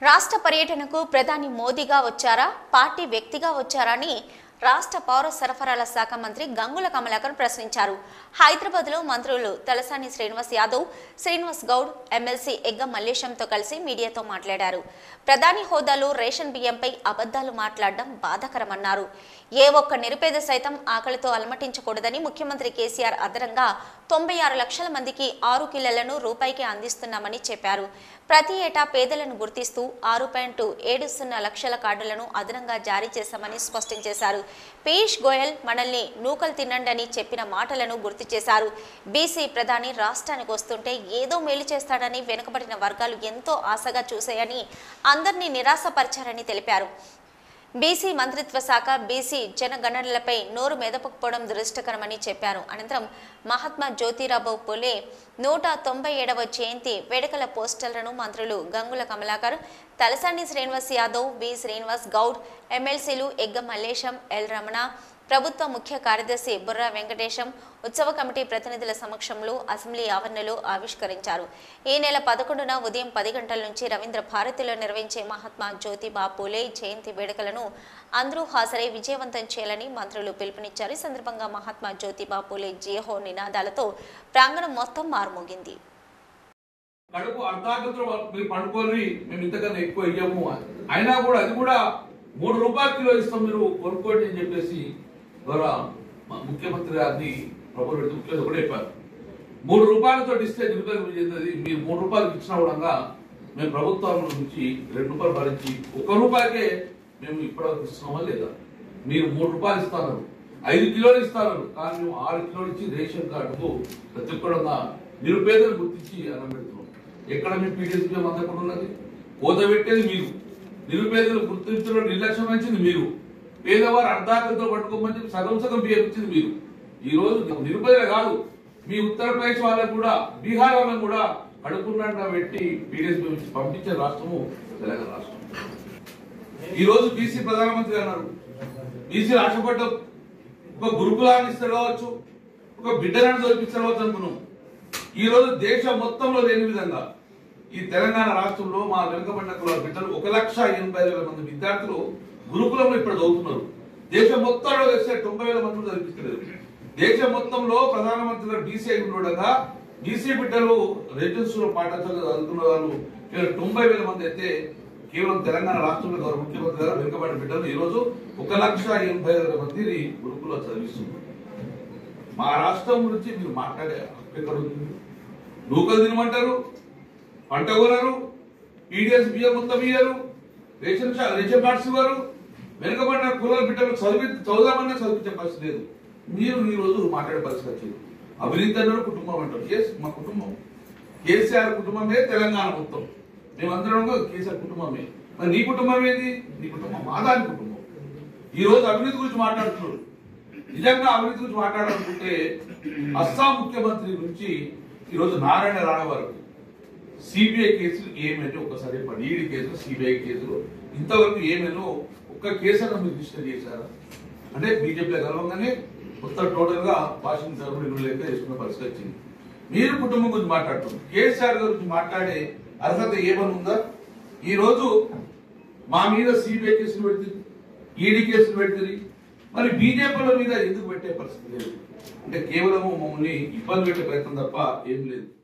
రాష్ట్ర పర్యటనకు ప్రధాని మోదీగా వచ్చారా పార్టీ వ్యక్తిగా వచ్చారా అని రాష్ట్ర పౌర సరఫరాల శాఖ మంత్రి గంగుల కమలాకర్ ప్రశ్నించారు హైదరాబాద్లో మంత్రులు తలసాని శ్రీనివాస్ యాదవ్ శ్రీనివాస్ గౌడ్ ఎమ్మెల్సీ ఎగ్గ మల్లేశంతో కలిసి మీడియాతో మాట్లాడారు ప్రధాని హోదాలో రేషన్ బియ్యంపై అబద్ధాలు మాట్లాడడం బాధాకరమన్నారు ఏ ఒక్క నిరుపేద సైతం ఆకలితో అలమటించకూడదని ముఖ్యమంత్రి కేసీఆర్ అదనంగా తొంభై ఆరు లక్షల మందికి ఆరు కిలోలను రూపాయికి అందిస్తున్నామని చెప్పారు ప్రతి ఏటా పేదలను గుర్తిస్తూ ఆరు పాయింట్ ఏడు సున్నా లక్షల కార్డులను అదనంగా జారీ చేశామని స్పష్టం చేశారు పీయూష్ గోయల్ మనల్ని నూకలు తినండి అని చెప్పిన మాటలను గుర్తు చేశారు బీసీ ప్రధాని రాష్ట్రానికి వస్తుంటే ఏదో మేలు చేస్తాడని వెనుకబడిన వర్గాలు ఎంతో ఆశగా చూశాయని అందరినీ నిరాశపరిచారని తెలిపారు బీసీ మంత్రిత్వ శాఖ బీసీ జనగణనలపై నోరు మెదపకపోవడం దురదృష్టకరమని చెప్పారు అనంతరం మహాత్మా జ్యోతిరావు పులే నూట తొంభై ఏడవ జయంతి వేడుకల పోస్టర్లను మంత్రులు గంగుల కమలాకర్ తలసాని శ్రీనివాస్ యాదవ్ బి శ్రీనివాస్ గౌడ్ ఎమ్మెల్సీలు ఎగ్గ మల్లేశం ఎల్ రమణ ప్రభుత్వ ముఖ్య కార్యదర్శి బుర్రా వెంకటేశం ఉత్సవ కమిటీ ప్రతినిధుల సమక్షంలో అసెంబ్లీ ఆవరణలో ఆవిష్కరించారు ఈ నెల పదకొండున ఉదయం పది గంటల నుంచి రవీంద్ర భారతిలో నిర్వహించే మహాత్మా జ్యోతిబా పూలే జయంతి వేడుకలను అందరూ హాజరై విజయవంతం చేయాలని మంత్రులు పిలుపునిచ్చారు ఈ సందర్భంగా మహాత్మా జ్యోతిబా పూలే జేహో నినాదాలతో ప్రాంగణం మొత్తం మారుమోగింది కడుపు అర్ధాకృతులు మీరు పడుకొని మేము ఇంతకన్నా ఎక్కువ ఇయ్యము అని. అయినా కూడా అది కూడా మూడు రూపాయల కిలో ఇస్తాం మీరు కొనుక్కోండి అని చెప్పేసి గౌరవ మ- ముఖ్యమంత్రి గారిని ప్రభుత్వ ముఖ్యమంత్రి కూడా చెప్పారు మూడు రూపాయలతో ఇస్తే నిరుపేదకు చెందినది మీరు మూడు రూపాయలకు ఇచ్చినా కూడా మేము ప్రభుత్వం నుంచి రెండు రూపాయలు భరించి ఒక రూపాయకే మేము ఇప్పటివరకు ఇస్తున్నామా లేదా మీరు మూడు రూపాయలు ఇస్తున్నారు ఐదు కిలోలు ఇస్తారు కానీ మేము ఆరు కిలోలు ఇచ్చి రేషన్ కార్డుకు ప్రతి ఒక్కడంగా నిరుపేదలు గుర్తించి అన్నం పెడుతున్నాం ఎక్కడ మీ పీడిఎస్ బియ్యం అందకుండా ఉన్నది కోత పెట్టేది మీరు నిరుపేదలు గుర్తించడం నిర్లక్ష్యం వహించింది మీరు పేదవారు అర్ధాకృతో పట్టుకోమని చెప్పి సగం సగం బియ్యం ఇచ్చింది మీరు ఈ రోజు నిరుపేదలే కాదు మీ ఉత్తరప్రదేశ్ వాళ్ళకు కూడా బీహార్ వాళ్ళకు కూడా కడుపున్నట్టుగా పెట్టి పీడిఎస్ బియ్యం ఇచ్చి పంపించే రాష్ట్రము తెలంగాణ రాష్ట్రం ఈ రోజు బీసీ ప్రధానమంత్రి అన్నారు బీసీ ఆశపడ్డ ఒక గురుకులాన్ని ఇస్తారు కావచ్చు ఒక బిడ్డలను చదివిస్తారు కావచ్చు అనుకున్నాం ఈ రోజు దేశం మొత్తంలో లేని విధంగా ఈ తెలంగాణ రాష్ట్రంలో మా వెనుకబడిన కులాల బిడ్డలు ఒక లక్ష ఎనభై వేల మంది విద్యార్థులు గురుకులంలో ఇప్పుడు చదువుతున్నారు దేశం మొత్తంలో వేస్తే తొంభై వేల మంది చదివించలేదు దేశం మొత్తంలో ప్రధానమంత్రి గారు బీసీ అయి ఉండగా బీసీ బిడ్డలు రెజిడెన్స్ లో పాఠశాలలో చదువుతున్న వాళ్ళు కేవలం తొంభై వేల మంది అయితే కేవలం తెలంగాణ రాష్ట్రంలో గౌరవ ముఖ్యమంత్రి గారు వెనుకబడిన బిడ్డలు ఈ రోజు ఒక లక్ష ఎనభై వేల మందిని గురుకులో చదివిస్తున్నారు మా రాష్ట్రం గురించి మీరు మాట్లాడే హక్కు ఎక్కడ ఉంది నూకలు తినమంటారు పంట కొనరు పీడిఎస్ బియ్యం మొత్తం ఇయ్యరు రేషన్ షా- రేషన్ కార్డ్స్ ఇవ్వరు వెనుకబడిన కులాల బిడ్డలు చదివి చదువుదామన్నా చదివించే పరిస్థితి లేదు మీరు ఈ రోజు మాట్లాడే పరిస్థితి వచ్చింది అవినీతి అన్నారు కుటుంబం అంటారు ఎస్ మా కుటుంబం కేసీఆర్ కుటుంబమే తెలంగాణ మొత్తం మేమందరం కూడా కేసీఆర్ కుటుంబమే మరి నీ కుటుంబం ఏది నీ కుటుంబం మాదాని కుటుంబం ఈ రోజు అవినీతి గురించి మాట్లాడుతున్నారు నిజంగా అవినీతి గురించి మాట్లాడాలనుకుంటే అస్సాం ముఖ్యమంత్రి నుంచి ఈ రోజు నారాయణ రాణ వరకు సిబిఐ కేసులు ఏమైనా ఒకసారి చెప్పండి ఈడీ కేసులు సిబిఐ కేసులు ఇంతవరకు ఏమైనా ఒక్క కేసు అయినా మీరు రిజిస్టర్ చేశారా అంటే బీజేపీలో కలవగానే మొత్తం టోటల్ గా వాషింగ్ సర్వీస్ లెక్క చేసుకున్న పరిస్థితి వచ్చింది మీరు కుటుంబం గురించి మాట్లాడుతున్నారు కేసీఆర్ గారి గురించి మాట్లాడే అర్హత ఏమని ఉందా ఈ రోజు మా మీద సిబిఐ కేసులు పెడుతుంది ఈడీ కేసులు పెడుతుంది మరి బీజేపీల మీద ఎందుకు పెట్టే పరిస్థితి లేదు అంటే కేవలము మమ్మల్ని ఇబ్బంది పెట్టే ప్రయత్నం తప్ప ఏం లేదు